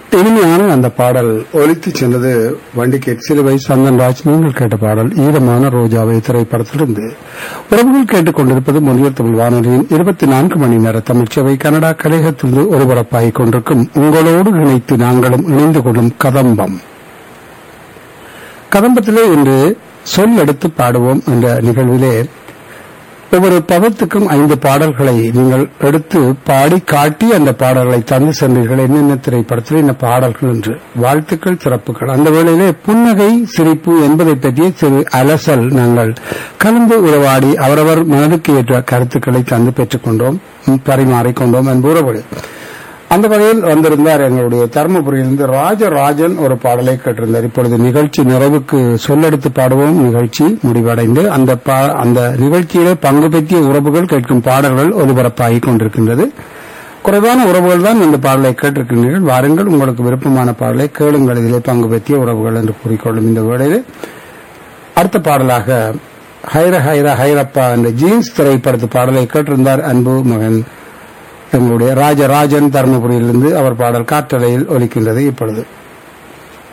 இனிமையான அந்த பாடல் ஒலித்து சென்றது வண்டிகேட் சிலுவை சந்தன்ராஜ் நீங்கள் கேட்ட பாடல் ஈரமான ரோஜாவை திரைப்படத்திலிருந்து உறவுகள் கேட்டுக் கொண்டிருப்பது மொழியர் தமிழ் வானொலியின் இருபத்தி நான்கு மணி நேர தமிழ்ச்சவை கனடா கலையகத்திலிருந்து ஒருபரப்பாகிக் கொண்டிருக்கும் உங்களோடு இணைத்து நாங்களும் இணைந்து கொள்ளும் கதம்பம் கதம்பத்திலே இன்று சொல் எடுத்து பாடுவோம் என்ற நிகழ்விலே ஒவ்வொரு பதத்துக்கும் ஐந்து பாடல்களை நீங்கள் எடுத்து பாடி காட்டி அந்த பாடல்களை தந்து சென்றீர்கள் என்னென்ன திரைப்படத்தில் என்ன பாடல்கள் என்று வாழ்த்துக்கள் சிறப்புகள் அந்த வேளையிலே புன்னகை சிரிப்பு என்பதை பற்றிய சிறு அலசல் நாங்கள் கலந்து உறவாடி அவரவர் மனதுக்கு ஏற்ற கருத்துக்களை தந்து பெற்றுக்கொண்டோம் பரிமாறிக்கொண்டோம் என்புறவுடைய அந்த வகையில் வந்திருந்தார் எங்களுடைய தருமபுரியிலிருந்து ராஜராஜன் ஒரு பாடலை கேட்டிருந்தார் இப்பொழுது நிகழ்ச்சி நிறைவுக்கு சொல்லெடுத்து பாடுவோம் நிகழ்ச்சி முடிவடைந்து அந்த பா- அந்த நிகழ்ச்சியிலே பங்கு பெற்றிய உறவுகள் கேட்கும் பாடல்கள் ஒலிபரப்பாகிக் கொண்டிருக்கின்றது குறைவான உறவுகள் தான் இந்த பாடலை கேட்டிருக்கின்றீர்கள் வாருங்கள் உங்களுக்கு விருப்பமான பாடலை கேளுங்கள் இதிலே பங்கு பெற்றிய உறவுகள் என்று கூறிக்கொள்ளும் இந்த வேளையில் அடுத்த பாடலாக ஹைர ஹைர ஹைரப்பா என்ற ஜீன்ஸ் திரைப்படத்து பாடலை கேட்டிருந்தார் அன்பு மகன் எங்களுடைய ராஜராஜன் தருமபுரியிலிருந்து அவர் பாடல் காற்றலையில் ஒலிக்கின்றது இப்பொழுது